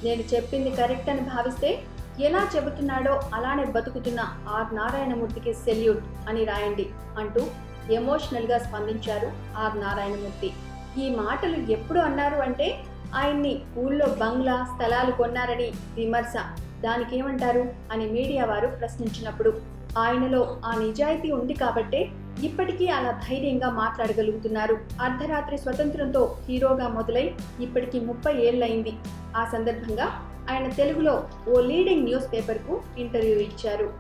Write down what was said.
నేను చెప్పింది కరెక్ట్ అని భావిస్తే ఎలా చెబుతున్నాడో అలానే బతుకుతున్న ఆర్ నారాయణమూర్తికి సెల్యూట్ అని రాయండి అంటూ ఎమోషనల్గా స్పందించారు ఆర్ నారాయణమూర్తి ఈ మాటలు ఎప్పుడు అన్నారు అంటే ఆయన్ని ఊళ్ళో బంగ్లా స్థలాలు కొన్నారని విమర్శ దానికేమంటారు అని మీడియా వారు ప్రశ్నించినప్పుడు ఆయనలో ఆ నిజాయితీ ఉంది కాబట్టే ఇప్పటికీ అలా ధైర్యంగా మాట్లాడగలుగుతున్నారు అర్ధరాత్రి స్వతంత్రంతో హీరోగా మొదలై ఇప్పటికీ ముప్పై ఏళ్ళయింది ఆ సందర్భంగా ఆయన తెలుగులో ఓ లీడింగ్ న్యూస్ పేపర్కు ఇంటర్వ్యూ ఇచ్చారు